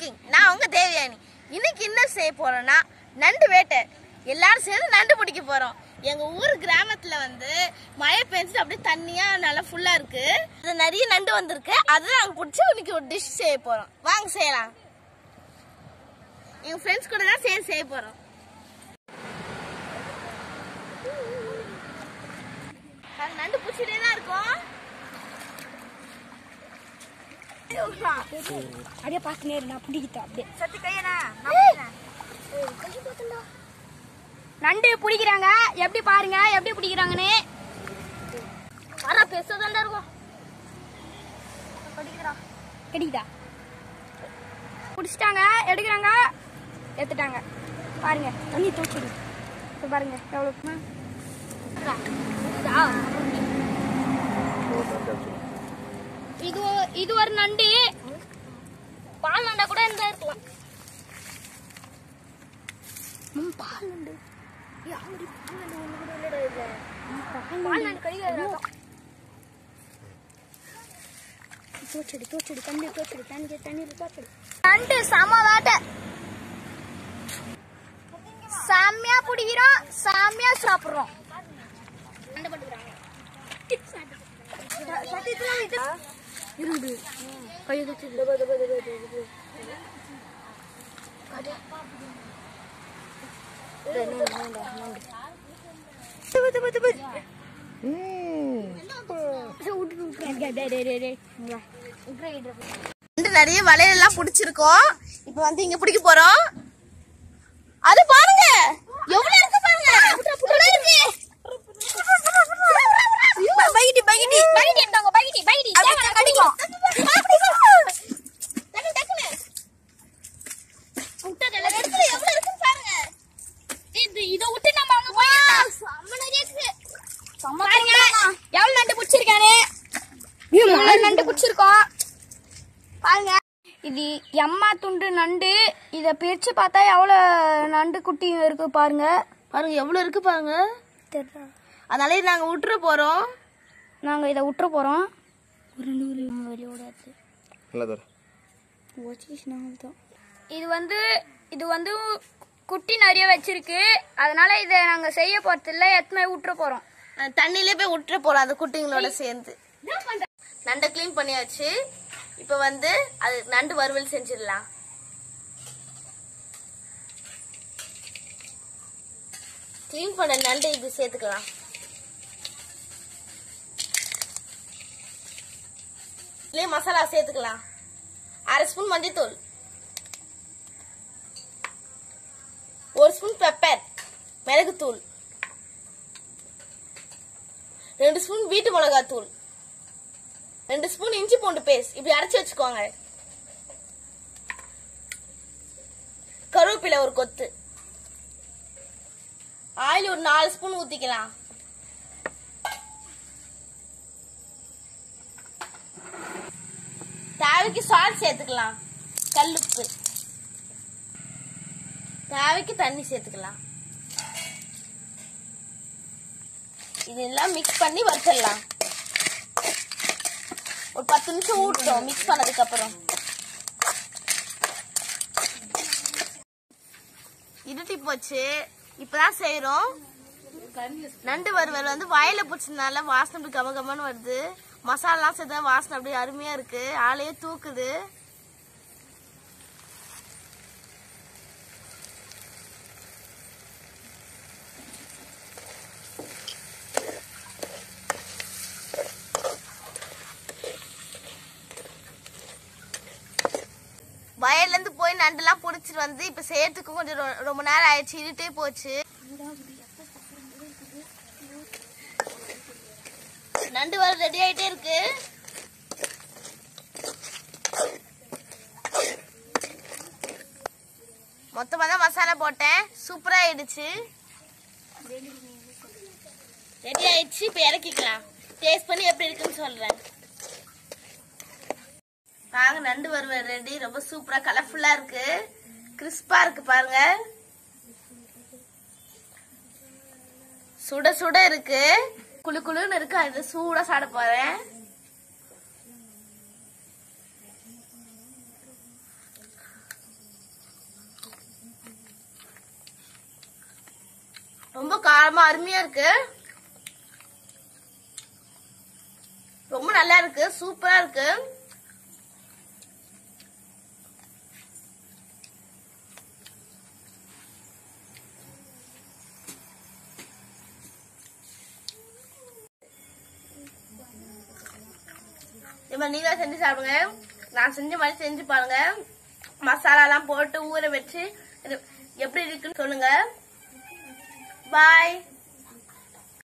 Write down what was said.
Walking நான் உங்க தேவயானி இன்னைக்கு என்ன செய்ய போறோம்னா நண்டு வேட்டை எல்லாரும் சேர்ந்து நண்டு பிடிக்க போறோம் எங்க ஊர் கிராமத்துல வந்து மழை பெஞ்சிட்டு அப்படியே தண்ணியா நல்லா ஃபுல்லா இருக்கு இது நிறைய நண்டு வந்திருக்கு அதுதான் நாங்க பிடிச்சி இன்னைக்கு ஒரு டிஷ் செய்ய போறோம் வாங்க செய்யலாம் எங்க ஃப்ரெண்ட்ஸ் கூட தான் சேர்ந்து செய்ய போறோம் அது நண்டு பிடிச்சிட்டே தான் இருக்கும் அப்படியே பார்த்து நேரு நான் பிடிக்கிட்டேன் அப்படியே சத்தி கையனா நண்டு பிடிக்கிறாங்க எப்படி பாருங்க எப்படி பிடிக்கிறாங்கன்னு வர பெருசா தாண்டா இருக்கும் கிடைக்குதா பிடிச்சிட்டாங்க எடுக்கிறாங்க எடுத்துட்டாங்க பாருங்க தண்ணி தூக்கிடு இப்போ பாருங்க எவ்வளோ இது ஒ- இது ஒரு நண்டு பால் நண்டா கூட இருந்தா இருக்கலாம் ம், பால் நண்டு பால் நண்டு கடிக்காது தோச்சடி தோச்சடி தண்ணி தோச்சடி தண்ணி தண்ணீர் தோச்சடி நண்டு சம வேட்டை செம்மையா பிடிக்கிறோம் செம்மையா சாப்பிடுறோம் நண்டு பட்டுக்கிறாங்க சத்தியத்துல இது இருந்து கையை தூக்கி நண்டு நிறைய வலையெல்லாம் பிடிச்சிருக்கோம் இப்போ வந்து இங்க பிடிக்க போறோம் அது பாருங்க எவ்வளவு இருக்கு பாருங்க எவ்வளவு இருக்கு ப- பைகிட்டி பைகிட்டி பைகிட்டி எடுத்தாங்க பைகிட்டி பைகிட்டி அப்படியே கடிக்கும் டக்கு, டக்குன்னு. விட்டதெல்லாம் இடத்துல எவ்வளவு இருக்குன்னு பாருங்க இது இத விட்டு நம்ம அங்க போயிடலாம் செம்ம நிறைய இருக்கு பாருங்க எவ்வளவு நண்டு பிடிச்சிருக்கானே எவ்வளவு நண்டு பிடிச்சிருக்கோம் பாருங்க இது எம்மா துண்டு நண்டு இத பிரிச்சு பார்த்தா எவ்வளவு நண்டு குட்டி இருக்கு பாருங்க பாருங்க எவ்வளவு இருக்கு பாருங்க அதனால இது நாங்க விட்டுற போறோம் நாங்க இத விட்டுற போறோம் ஒரு நூறு வெளியோட நல்லா தர இது வந்து இது வந்து குட்டி நிறைய வச்சிருக்கு அதனால இதை நாங்க செய்ய போறது இல்ல எத்தனை விட்டுற போறோம் அஹ் தண்ணியிலே போய் விட்டுற போறோம் அந்த குட்டிங்களோட சேர்ந்து நண்டை க்ளீன் பண்ணியாச்சு இப்போ வந்து அது நண்டு வறுவல் செஞ்சிடலாம் க்ளீன் பண்ண நண்டு இது சேர்த்துக்கலாம் இதுலயே மசாலா சேர்த்துக்கலாம் அரை ஸ்பூன் மஞ்சள்தூள் ஒரு ஸ்பூன் பெப்பர் மிளகுத்தூள் ரெண்டு ஸ்பூன் வீட்டு மிளகாய் தூள் ரெண்டு ஸ்பூன் இஞ்சி பூண்டு பேஸ்ட் இப்படி அரைச்சு வச்சுக்கோங்க கருவேப்பிலை ஒரு கொத்து ஆயில் ஒரு நாலு ஸ்பூன் ஊத்திக்கலாம் தேவைக்கு சால்ட் சேர்த்துக்கலாம் கல்லுப்பு தேவைக்கு தண்ணி சேர்த்துக்கலாம் இதெல்லாம் மிக்ஸ் பண்ணி வச்சிடலாம் ஒரு பத்து நிமிஷம் ஊட்டோம் மிக்ஸ் பண்ணதுக்கு அப்புறம் இருட்டி போச்சு இப்பதான் செய்யறோம் நண்டு வறுவல் வந்து வயல பிடிச்சதுனால வாசனை அப்படி கம கமன்னு வருது மசாலாலாம் சேர்த்தா வாசனை அப்படியே அருமையா இருக்கு ஆளையே தூக்குது வயல்ல இருந்து போய் நண்டுலாம் புடிச்சிட்டு வந்து இப்ப செய்யறதுக்கு கொஞ்சம் ரொ- ரொம்ப நேரம் ஆயிடுச்சு இருட்டே போச்சு நண்டு வர ரெடி ஆயிட்டே இருக்கு மொத்தமா தான் மசாலா போட்டேன் சூப்பரா ஆயிடுச்சு ரெடி ஆயிடுச்சு இப்ப இறக்கிக்கலாம் டேஸ்ட் பண்ணி எப்படி இருக்குன்னு சொல்றேன் பாருங்க நண்டு வறுவல் ரெடி ரொம்ப சூப்பரா கலர்ஃபுல்லா இருக்கு கிறிஸ்பா இருக்கு பாருங்க சுட சுட இருக்கு குளு குளுன்னு இருக்கு அது சூடா சாப்பிட போறேன் காரமா அருமையா இருக்கு ரொம்ப நல்லா இருக்கு சூப்பரா இருக்கு இது மாதிரி நீங்க செஞ்சு சாப்பிடுங்க நான் செஞ்ச மாதிரி செஞ்சு பாருங்க மசாலாலாம் போட்டு ஊற வச்சு இது எப்படி இருக்குன்னு சொல்லுங்க பாய்